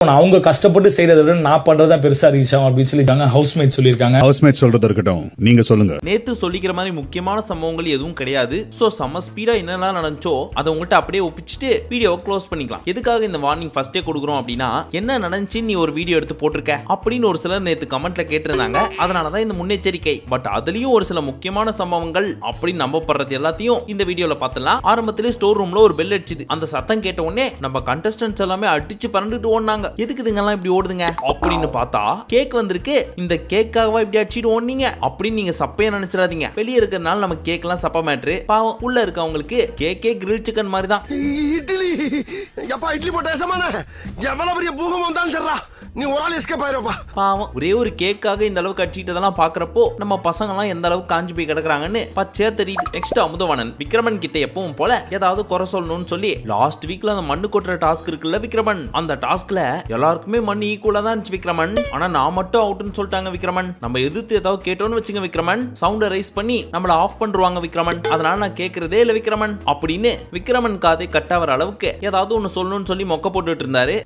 அவங்க கஷ்டப்பட்டு செய்யறதை விட நான் பண்றதா பெருசா ரீச் ஆகும் அப்படின்னு சொல்லியிருக்காங்க ஹவுஸ்மேட் சொல்லியிருக்காங்க ஹவுஸ்மேட் சொல்றது இருக்கட்டும் நீங்க சொல்லுங்க நேத்து சொல்லிக்கிற மாதிரி முக்கியமான சம்பவங்கள் எதுவும் கிடையாது சோ செம்ம ஸ்பீடா என்னெல்லாம் நடந்துச்சோ அதை உங்கள்கிட்ட அப்படியே ஒப்பிச்சுட்டு வீடியோவை க்ளோஸ் பண்ணிக்கலாம் எதுக்காக இந்த வார்னிங் ஃபர்ஸ்டே கொடுக்குறோம் அப்படின்னா என்ன நடந்துச்சு நீ ஒரு வீடியோ எடுத்து போட்டிருக்க அப்படின்னு ஒரு சிலர் நேத்து கமெண்ட்ல கேட்டிருந்தாங்க அதனால தான் இந்த முன்னெச்சரிக்கை பட் அதுலயும் ஒரு சில முக்கியமான சம்பவங்கள் அப்படின்னு நம்பப்படுறது எல்லாத்தையும் இந்த வீடியோல பார்த்தலாம் ஆரம்பத்திலே ஸ்டோர் ரூம்ல ஒரு பெல் அடிச்சுது அந்த சத்தம் கேட்ட உடனே நம்ம கண்டஸ்டன்ஸ் எல்லாமே அடிச்சு பறந்துட்டு ஓடினாங்க எதுக்கு இதுங்கெல்லாம் இப்படி ஓடுதுங்க அப்படின்னு பார்த்தா கேக் வந்திருக்கு இந்த கேக்காகவா இப்படி அடிச்சிட்டு ஓடுனீங்க அப்படின்னு நீங்க சப்பையா நினைச்சிடாதீங்க வெளியே இருக்கிறனால நம்ம கேக்லாம் சப்ப மேட்ரு பாவம் உள்ள இருக்கவங்களுக்கு கேக்கே கிரில் சிக்கன் மாதிரி தான் இட்லி எப்பா இட்லி போட்ட ஏசமான எவ்வளவு பெரிய பூகம் வந்தாலும் சரிடா நீ ஒரு ஆள் எஸ்கேப் ஆயிருப்பா பாவம் ஒரே ஒரு கேக்காக இந்த அளவுக்கு அடிச்சிட்டதெல்லாம் பாக்குறப்போ நம்ம பசங்க எல்லாம் எந்த அளவுக்கு காஞ்சு போய் கிடக்குறாங்கன்னு பச்சையா தெரியுது நெக்ஸ்ட் அமுதவாணன் விக்ரமன் கிட்ட எப்பவும் போல ஏதாவது குறை சொல்லணும்னு சொல்லி லாஸ்ட் வீக்ல அந்த மண்ணு கொட்டுற டாஸ்க் இருக்குல்ல விக்ரமன் அந்த டாஸ்க்ல எல்லாருக்குமே மண் ஈக்குவலா தான் இருந்துச்சு விக்ரமன் ஆனா நான் மட்டும் அவுட்னு சொல்லிட்டாங்க விக்ரமன் நம்ம எதிர்த்து ஏதாவது கேட்டோம்னு வச்சுங்க விக்ரமன் சவுண்ட ரைஸ் பண்ணி நம்மள ஆஃப் பண்றாங்க விக்ரமன் அதனால நான் கேக்குறதே இல்ல விக்ரமன் அப்படின்னு விக்ரமன் காதை கட்டாவற அளவுக்கு ஏதாவது ஒன்னு சொல்லணும்னு சொல்லி மொக்க போட்டுட்டு இருந்தாரு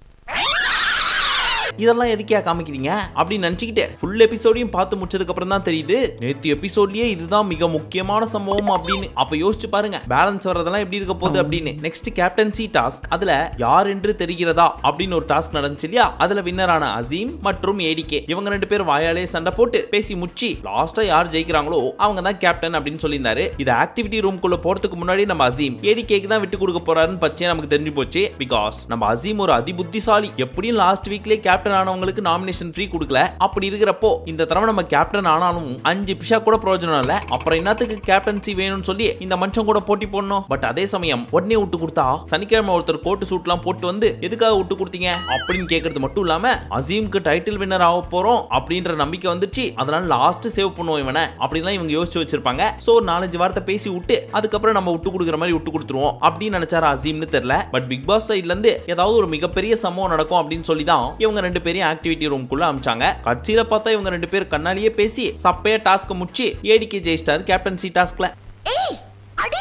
இதெல்லாம் எதுக்கியா காமிக்கிறீங்க அப்படின்னு நினைச்சுக்கிட்டு ஃபுல் எபிசோடையும் பார்த்து முடிச்சதுக்கு அப்புறம் தான் தெரியுது நேத்து எபிசோட்லயே இதுதான் மிக முக்கியமான சம்பவம் அப்படின்னு அப்ப யோசிச்சு பாருங்க பேலன்ஸ் வர்றதெல்லாம் எப்படி இருக்க போகுது அப்படின்னு நெக்ஸ்ட் கேப்டன்சி டாஸ்க் அதுல யார் என்று தெரிகிறதா அப்படின்னு ஒரு டாஸ்க் நடந்துச்சு இல்லையா அதுல வின்னரான அசீம் மற்றும் ஏடிகே இவங்க ரெண்டு பேரும் வாயாலே சண்டை போட்டு பேசி முச்சி லாஸ்டா யார் ஜெயிக்கிறாங்களோ அவங்க தான் கேப்டன் அப்படின்னு சொல்லியிருந்தாரு இது ஆக்டிவிட்டி ரூம்குள்ள போறதுக்கு முன்னாடி நம்ம அசீம் ஏடிகேக்கு தான் விட்டு கொடுக்க போறாருன்னு பச்சையா நமக்கு தெரிஞ்சு போச்சு பிகாஸ் நம்ம அசீம் ஒரு அதிபுத்திசாலி எப்படியும் லாஸ்ட் வீக்லயே கேப்டன் ஆனவங்களுக்கு நாமினேஷன் ஃப்ரீ கொடுக்கல அப்படி இருக்கிறப்போ இந்த தடவை நம்ம கேப்டன் ஆனாலும் அஞ்சு பிஷா கூட பிரயோஜனம் இல்ல அப்புறம் என்னத்துக்கு கேப்டன்சி வேணும்னு சொல்லி இந்த மனுஷன் கூட போட்டி போடணும் பட் அதே சமயம் உடனே விட்டு கொடுத்தா சனிக்கிழமை ஒருத்தர் கோட்டு சூட்லாம் போட்டு வந்து எதுக்காக விட்டு கொடுத்தீங்க அப்படின்னு கேட்கறது மட்டும் இல்லாம அசீம்க்கு டைட்டில் வின்னர் ஆக போறோம் அப்படின்ற நம்பிக்கை வந்துச்சு அதனால லாஸ்ட் சேவ் பண்ணுவோம் இவனை அப்படின்லாம் இவங்க யோசிச்சு வச்சிருப்பாங்க சோ ஒரு நாலஞ்சு வார்த்தை பேசி விட்டு அதுக்கப்புறம் நம்ம விட்டு கொடுக்குற மாதிரி விட்டு கொடுத்துருவோம் அப்படின்னு நினைச்சாரு அசீம்னு தெரியல பட் பிக் பாஸ் சைட்ல இருந்து ஏதாவது ஒரு மிகப்பெரிய சம்பவம் நடக்கும் அப்படின்னு சொல்லி தான் இவங்க ரெண்டு பேரையும் ஆக்டிவிட்டி ரூம்குள்ள அமிச்சாங்க கட்சியில பார்த்தா இவங்க ரெண்டு பேர் கண்ணாலேயே பேசி சப்பையா டாஸ்க் முடிச்சு ஏடிகே ஜெயிஸ்டார் கேப்டன்சி டாஸ்க்ல ஏய் அடி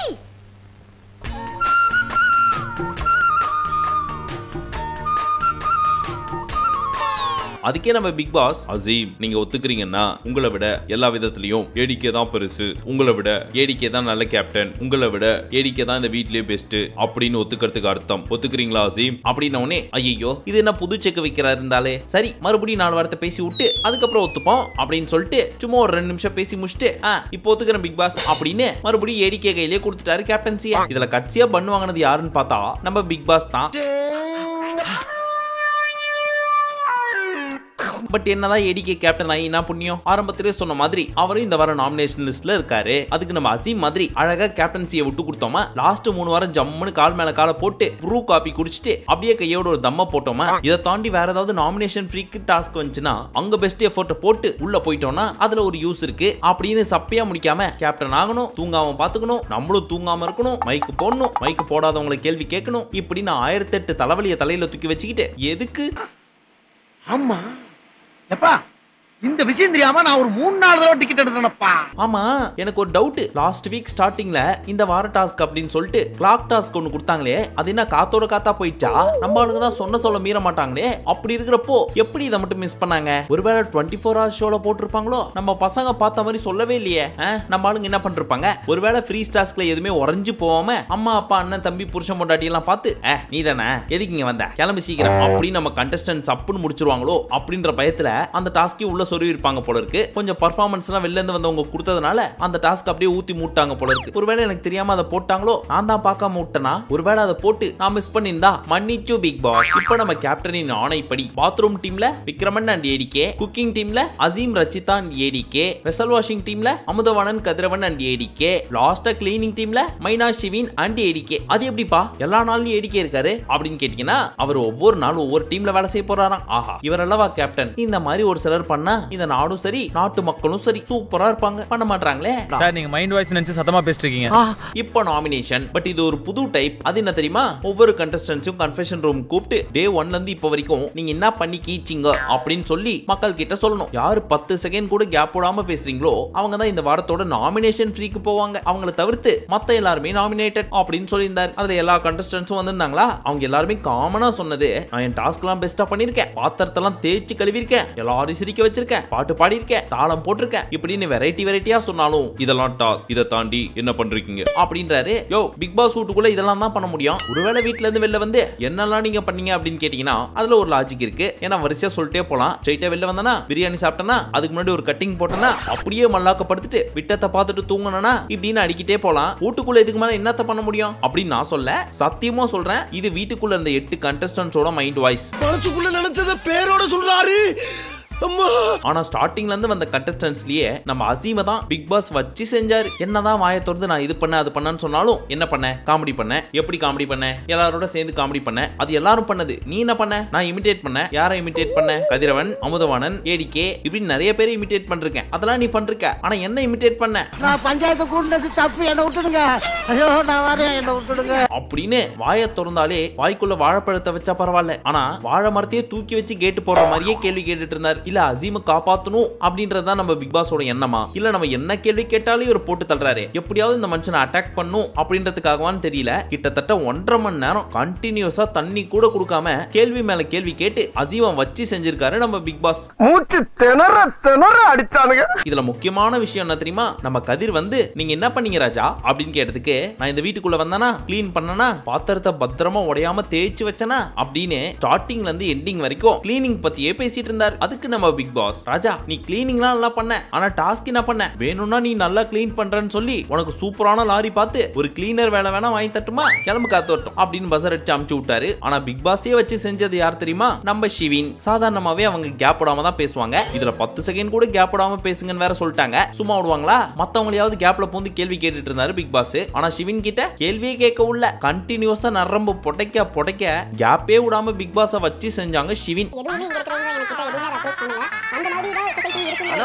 அதுக்கே நம்ம பிக் பாஸ் அசீம் நீங்க ஒத்துக்கிறீங்கன்னா உங்களை விட எல்லா விதத்திலையும் ஏடிகே தான் பெருசு உங்களை விட ஏடிகே தான் நல்ல கேப்டன் உங்களை விட ஏடிகே தான் இந்த வீட்லயே பெஸ்ட் அப்படின்னு ஒத்துக்கிறதுக்கு அர்த்தம் ஒத்துக்கிறீங்களா அசீம் அப்படின்ன உடனே ஐயோ இது என்ன புது செக் வைக்கிறாரு இருந்தாலே சரி மறுபடியும் நாலு வார்த்தை பேசி விட்டு அதுக்கப்புறம் ஒத்துப்போம் அப்படின்னு சொல்லிட்டு சும்மா ஒரு ரெண்டு நிமிஷம் பேசி முடிச்சுட்டு ஆ இப்போ ஒத்துக்கிறேன் பிக் பாஸ் அப்படின்னு மறுபடியும் ஏடிகே கையிலே கொடுத்துட்டாரு கேப்டன்சியா இதுல கட்சியா பண்ணு வாங்கினது யாருன்னு பார்த்தா நம்ம பிக் பாஸ் தான் பட் என்னதான் ஏடிகே கேப்டன் ஆகி என்ன புண்ணியம் ஆரம்பத்திலே சொன்ன மாதிரி அவரும் இந்த வாரம் நாமினேஷன் லிஸ்ட்ல இருக்காரு அதுக்கு நம்ம அசீம் மாதிரி அழகா கேப்டன்சியை விட்டு கொடுத்தோமா லாஸ்ட் மூணு வாரம் ஜம்முன்னு கால் மேல காலை போட்டு ப்ரூ காப்பி குடிச்சிட்டு அப்படியே கையோட ஒரு தம்ம போட்டோமா இதை தாண்டி வேற ஏதாவது நாமினேஷன் ஃப்ரீக்கு டாஸ்க் வந்துச்சுன்னா அங்க பெஸ்ட் எஃபோர்ட்டை போட்டு உள்ள போயிட்டோம்னா அதுல ஒரு யூஸ் இருக்கு அப்படின்னு சப்பையா முடிக்காம கேப்டன் ஆகணும் தூங்காம பாத்துக்கணும் நம்மளும் தூங்காம இருக்கணும் மைக்கு போடணும் மைக்கு போடாதவங்களை கேள்வி கேட்கணும் இப்படின்னு ஆயிரத்தி எட்டு தலைவலியை தலையில தூக்கி வச்சுக்கிட்டு எதுக்கு ஆமா எப்பா இந்த விஷயம் தெரியாம நான் ஒரு மூணு நாலு தடவை டிக்கெட் எடுத்தேனப்பா ஆமா எனக்கு ஒரு டவுட் லாஸ்ட் வீக் ஸ்டார்டிங்ல இந்த வார டாஸ்க் அப்படின்னு சொல்லிட்டு கிளாக் டாஸ்க் ஒன்னு கொடுத்தாங்களே அது என்ன காத்தோட காத்தா போயிடுச்சா நம்ம ஆளுங்க தான் சொன்ன சொல்ல மீற மாட்டாங்களே அப்படி இருக்கிறப்போ எப்படி இதை மட்டும் மிஸ் பண்ணாங்க ஒருவேளை டுவெண்ட்டி ஃபோர் ஹவர்ஸ் ஷோல போட்டிருப்பாங்களோ நம்ம பசங்க பார்த்த மாதிரி சொல்லவே இல்லையே ஆ, நம்ம ஆளுங்க என்ன பண்ணிருப்பாங்க ஒருவேளை ஃப்ரீ டாஸ்க்ல எதுவுமே உறைஞ்சு போகாம அம்மா அப்பா அண்ணன் தம்பி புருஷன் பொண்டாட்டி எல்லாம் பார்த்து "ஏ, நீ தானே எதுக்கு இங்க வந்த கிளம்பி சீக்கிரம் அப்படின்னு நம்ம கண்டஸ்டன்ஸ் அப்புன்னு முடிச்சிருவாங்களோ அப்படின்ற பயத்துல அந்த டாஸ்க்கே உள்ள சொருவி இருப்பாங்க போல இருக்கு கொஞ்சம் பர்ஃபார்மன்ஸ்லாம் வெளில இருந்து வந்தவங்க கொடுத்ததுனால அந்த டாஸ்க் அப்படியே ஊத்தி மூட்டாங்க போல இருக்கு ஒருவேளை எனக்கு தெரியாம அதை போட்டாங்களோ நான் தான் பார்க்காம விட்டனா ஒருவேளை அதை போட்டு நான் மிஸ் பண்ணியிருந்தா மன்னிச்சு பிக் பாஸ் இப்போ நம்ம கேப்டனின் ஆணைப்படி பாத்ரூம் டீம்ல விக்ரமன் அண்ட் ஏடிகே குக்கிங் டீம்ல Azeem Rachitha and ADK vessel washing டீம்ல அமுதவாணன் கதிரவன் அண்ட் ஏடிகே லாஸ்டா கிளீனிங் டீம்ல மைனா ஷிவின் அண்ட் ஏடிகே அது எப்படிப்பா எல்லா நாளும் ஏடிகே இருக்காரு அப்படின்னு கேட்டீங்கன்னா அவர் ஒவ்வொரு நாளும் ஒவ்வொரு டீம்ல வேலை செய்ய போறாராம் ஆஹா இவர் அல்லவா கேப்டன் இந்த மாதிரி ஒரு சிலர் பண்ணா இந்த நாடும் சரி நாட்டு மக்களும் சரி சூப்பரா இருப்பாங்க பண்ண மாட்டாங்களே சார் நீங்க மைண்ட் வாய்ஸ் நினைச்சு சத்தமா பேசிட்டு இருக்கீங்க இப்போ நாமினேஷன் பட் இது ஒரு புது டைப் அது என்ன தெரியுமா ஒவ்வொரு கண்டஸ்டன்ஸும் கன்ஃபெஷன் ரூம் கூப்பிட்டு டே ஒன்ல இருந்து இப்போ வரைக்கும் நீங்க என்ன பண்ணி கீச்சிங்க அப்படின்னு சொல்லி மக்கள் கிட்ட சொல்லணும் யாரு பத்து செகண்ட் கூட கேப் போடாம பேசுறீங்களோ அவங்க தான் இந்த வாரத்தோட நாமினேஷன் ஃப்ரீக்கு போவாங்க அவங்கள தவிர்த்து மத்த எல்லாருமே நாமினேட்டட் அப்படின்னு சொல்லியிருந்தார் அதுல எல்லா கண்டஸ்டன்ஸும் வந்திருந்தாங்களா அவங்க எல்லாருமே காமனா சொன்னது நான் என் டாஸ்க்லாம் பெஸ்டா பண்ணிருக்கேன் பாத்திரத்தெல்லாம் தேய்ச்சி கழுவிருக்கேன் எல்லாரும் சிரிக்க வச்சிருக்கேன் பாட்டு பாடியிருக்கேன் தாளம் போட்டிருக்கேன் இப்படின்னு வெரைட்டி வெரைட்டியா சொன்னாலும் இதெல்லாம் டாஸ்க் இதை தாண்டி என்ன பண்றீங்க அப்படின்றாரு யோ பிக் பாஸ் வீட்டுக்குள்ள இதெல்லாம் தான் பண்ண முடியும் ஒருவேளை வீட்ல இருந்து வெளில வந்து என்னெல்லாம் நீங்க பண்ணீங்க அப்படின்னு கேட்டீங்கன்னா அதுல ஒரு லாஜிக் இருக்கு ஏன்னா வரிசையா சொல்லிட்டே போலாம் ஸ்ட்ரைட்டா வெளில வந்தனா பிரியாணி சாப்பிட்டனா அதுக்கு முன்னாடி ஒரு கட்டிங் போட்டனா அப்படியே மல்லாக்கப்படுத்திட்டு விட்டத்தை பார்த்துட்டு தூங்கணும்னா இப்படின்னு அடிக்கிட்டே போலாம் வீட்டுக்குள்ள இதுக்கு மேல என்னத்த பண்ண முடியும் அப்படின்னு நான் சொல்ல சத்தியமா சொல்றேன் இது வீட்டுக்குள்ள இருந்த எட்டு கண்டஸ்டன்ஸோட மைண்ட் வாய்ஸ் மனசுக்குள்ள நினைச்சத பேரோட சொல்றாரு அம்மா ஆனா ஸ்டார்டிங்ல இருந்து வந்த கண்டஸ்டன்ஸ்லயே நம்ம அசீம தான் பிக் பாஸ் வச்சு செஞ்சாரு என்னதான் வாயை திறந்து நான் இது பண்ண அது பண்ணேன்னு சொன்னாலும் என்ன பண்ண காமெடி பண்ண எப்படி காமெடி பண்ண எல்லாரோட சேர்ந்து காமெடி பண்ண அது எல்லாரும் பண்ணது நீ என்ன பண்ண நான் இமிடேட் பண்ண யாரை இமிடேட் பண்ண கதிரவன் அமுதவாணன் ஏடிகே இப்படி நிறைய பேரை இமிடேட் பண்ணிருக்கேன் அதெல்லாம் நீ பண்றிருக்க ஆனா என்ன இமிடேட் பண்ண நான் பஞ்சாயத்து கூட்டினது தப்பு என்ன விட்டுடுங்க ஐயோ நான் வரேன் என்ன விட்டுடுங்க அப்படின்னு வாயை திறந்தாலே வாய்க்குள்ள வாழைப்பழத்தை வச்சா பரவாயில்ல ஆனா வாழை மரத்தையே தூக்கி வச்சு கேட்டு போடுற மாதிரியே கேள்வி கேட்டுட்டு இருந்தார் இல்ல அசீம காப்பாத்தணும் அப்படின்றதுதான் நம்ம பிக் பாஸோட எண்ணமா இல்ல நம்ம என்ன கேள்வி கேட்டாலும் இவர் போட்டு தள்ளுறாரு எப்படியாவது இந்த மனுஷனை அட்டாக் பண்ணும் அப்படின்றதுக்காகவான்னு தெரியல கிட்டத்தட்ட ஒன்றரை மணி நேரம் கண்டினியூஸா தண்ணி கூட கொடுக்காம கேள்வி மேல கேள்வி கேட்டு அசீமம் வச்சு செஞ்சிருக்காரு நம்ம பிக் பாஸ் மூச்சு திணற திணற அடிச்சானுங்க இதுல முக்கியமான விஷயம் என்ன தெரியுமா நம்ம கதிர் வந்து நீங்க என்ன பண்ணீங்க ராஜா அப்படின்னு கேட்டதுக்கு நான் இந்த வீட்டுக்குள்ள வந்தானா க்ளீன் பண்ணனா பாத்திரத்தை பத்திரமா உடையாம தேய்ச்சி வச்சனா அப்படின்னு ஸ்டார்டிங்ல இருந்து எண்டிங் வரைக்கும் க்ளீனிங் பத்தியே பேசிட்டு இருந்தார் அதுக்கு நம்ம பிக் பாஸ் ராஜா நீ க்ளீனிங்லாம் நல்லா பண்ண ஆனா டாஸ்க் என்ன பண்ண வேணும்னா நீ நல்லா க்ளீன் பண்றேன்னு சொல்லி உனக்கு சூப்பரான லாரி பார்த்து ஒரு கிளீனர் வேலை வேணா வாங்கி தட்டுமா கிளம்பு காத்து வரட்டும் அப்படின்னு பசர் அடிச்சு அமுச்சு விட்டாரு ஆனா பிக் பாஸே வச்சு செஞ்சது யார் தெரியுமா நம்ம ஷிவின் சாதாரணமாவே அவங்க கேப் விடாம தான் பேசுவாங்க இதுல பத்து செகண்ட் கூட கேப் விடாம பேசுங்கன்னு வேற சொல்லிட்டாங்க சும்மா விடுவாங்களா மத்தவங்களையாவது கேப்ல பூந்து கேள்வி கேட்டுட்டு இருந்தாரு பிக் பாஸ் ஆனா ஷிவின் கிட்ட கேள்வியே கேட்க உள்ள கண்டினியூஸா நரம்பு புடைக்க புடைக்க கேப்பே விடாம பிக் பாஸ வச்சு செஞ்சாங்க ஷிவின் எதுவுமே இங்க இருக்கிறவங்க என்கிட்ட எதுவுமே அதை அப்ரோச் பண்ணல அந்த மாதிரி தான் சொசைட்டி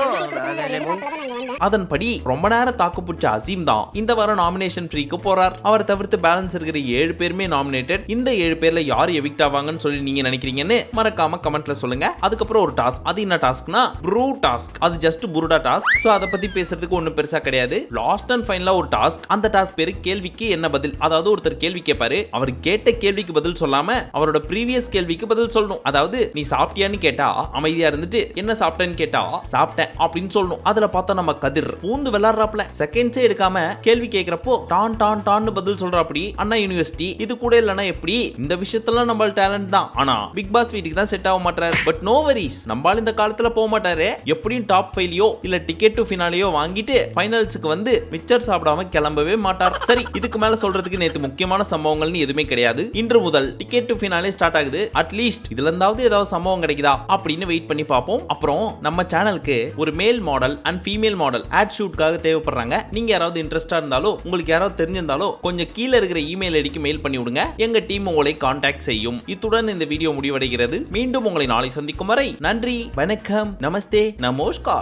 இருக்குன்னு அதன்படி ரொம்ப நேரம் தாக்கு பிடிச்ச அசீம் தான் இந்த வாரம் நாமினேஷன் ஃப்ரீக்கு போறார் அவர் தவிர்த்து பேலன்ஸ் இருக்கிற ஏழு பேருமே நாமினேட்டட் இந்த ஏழு பேர்ல யார் எவிக்ட் ஆவாங்கன்னு சொல்லி நீங்க நினைக்கிறீங்கன்னு மறக்காம கமெண்ட்ல சொல்லுங்க அதுக்கப்புறம் ஒரு டாஸ்க் அது என்ன டாஸ்க்னா ப்ரூ டாஸ்க் அது ஜஸ்ட் புருடா டாஸ்க் சோ அதை பத்தி பேசுறதுக்கு ஒண்ணும் பெருசா கிடையாது லாஸ்ட் அண்ட் ஃபைனலா ஒரு டாஸ்க் அந்த டாஸ்க் பேரு கேள்விக்கு என்ன பதில் அதாவது ஒருத்தர் கேள்வி கேட்பாரு அவர் கேட்ட கேள்விக்கு பதில் சொல்லாம அவரோட ப்ரீவியஸ் கேள்விக்கு பதில் சொல்லணும் அதாவது நீ சாப்பிட்டியான்னு கேட்டா அமைதியா இருந்துட்டு என்ன சாப்பிட்டேன்னு கேட்டா சாப்பிட்டேன் அப்படின்னு சொல்லணும் அதுல பார்த்தா நம்ம கதிர் பூந்து விளையாடுறாப்ல செகண்ட்ஸே எடுக்காம கேள்வி கேட்கிறப்போ டான் டான் டான்னு பதில் சொல்றாப்படி அண்ணா யூனிவர்சிட்டி இது கூட இல்லைன்னா எப்படி இந்த விஷயத்தெல்லாம் நம்ம டேலண்ட் தான் ஆனா பிக் பாஸ் வீட்டுக்கு தான் செட் ஆக மாட்டாரு பட் நோ வரிஸ் நம்மால் இந்த காலத்துல போக மாட்டாரு எப்படியும் டாப் ஃபைவ்லயோ இல்ல டிக்கெட் டு ஃபினாலியோ வாங்கிட்டு ஃபைனல்ஸுக்கு வந்து மிச்சர் சாப்பிடாம கிளம்பவே மாட்டார் சரி இதுக்கு மேல சொல்றதுக்கு நேத்து முக்கியமான சம்பவங்கள்னு எதுவுமே கிடையாது இன்று முதல் டிக்கெட் டு ஃபினாலே ஸ்டார்ட் ஆகுது அட்லீஸ்ட் இதுல இருந்தாவது ஏதாவது சம்பவம் கிடைக்குதா அப்படின்னு வெயிட் பண்ணி பார்ப்போம் அப்புறம் நம்ம சேனலுக்கு ஒரு male model and female model ad ஷூட்காக தேவைப்படுறாங்க நீங்க யாராவது இன்ட்ரெஸ்டா இருந்தாலோ உங்களுக்கு யாராவது தெரிஞ்சிருந்தாலோ கொஞ்சம் கீழே இருக்கிற இமெயில் ஐடிக்கு மெயில் பண்ணி விடுங்க எங்க டீம் உங்களை காண்டாக்ட் செய்யும் இத்துடன் இந்த வீடியோ முடிவடைகிறது மீண்டும் உங்களை நாளை சந்திக்கும் வரை நன்றி வணக்கம் நமஸ்தே நமஸ்கார்